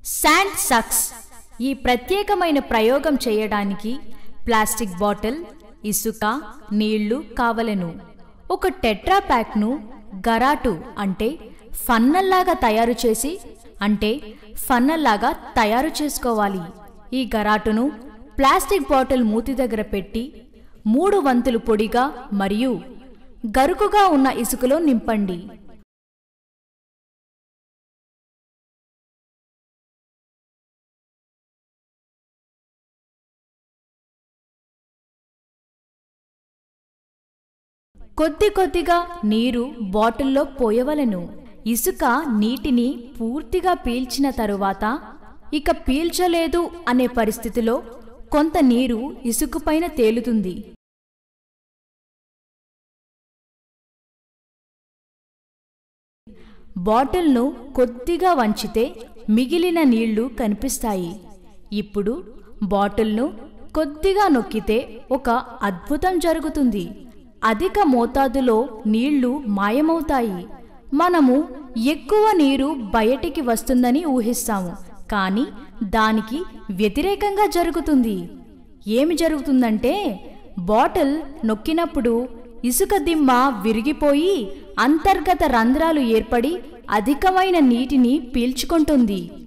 sand sucks ఈ ప్రత్యేకమైన ప్రయోగం చేయడానికి ప్లాస్టిక్ బాటిల్ ఇసుక నీళ్లు కావలెను ఒక టెట్రా ప్యాక్ను గరాటు అంటే ఫన్నల్లాగా తయారు చేసి అంటే ఫన్నల్లాగా తయారు చేసుకోవాలి ఈ గరాటును ప్లాస్టిక్ బాటిల్ మూతి దగ్గర పెట్టి మూడు వంతులు పొడిగా మరియు గరుకుగా ఉన్న ఇసుకలో నింపండి కొద్ది కొద్దిగా నీరు బాటిల్లో పోయవలెను ఇసుక నీటిని పూర్తిగా పీల్చిన తరువాత ఇక పీల్చలేదు అనే పరిస్థితిలో కొంత నీరు ఇసుకపైన తేలుతుంది బాటిల్ను కొద్దిగా వంచితే మిగిలిన నీళ్లు కనిపిస్తాయి ఇప్పుడు బాటిల్ను కొద్దిగా నొక్కితే ఒక అద్భుతం జరుగుతుంది అధిక మోతాదులో నీళ్లు మాయమవుతాయి మనము ఎక్కువ నీరు బయటికి వస్తుందని ఊహిస్తాము కానీ దానికి వ్యతిరేకంగా జరుగుతుంది ఏమి జరుగుతుందంటే బాటిల్ నొక్కినప్పుడు ఇసుక దిమ్మ విరిగిపోయి అంతర్గత రంధ్రాలు ఏర్పడి అధికమైన నీటిని పీల్చుకుంటుంది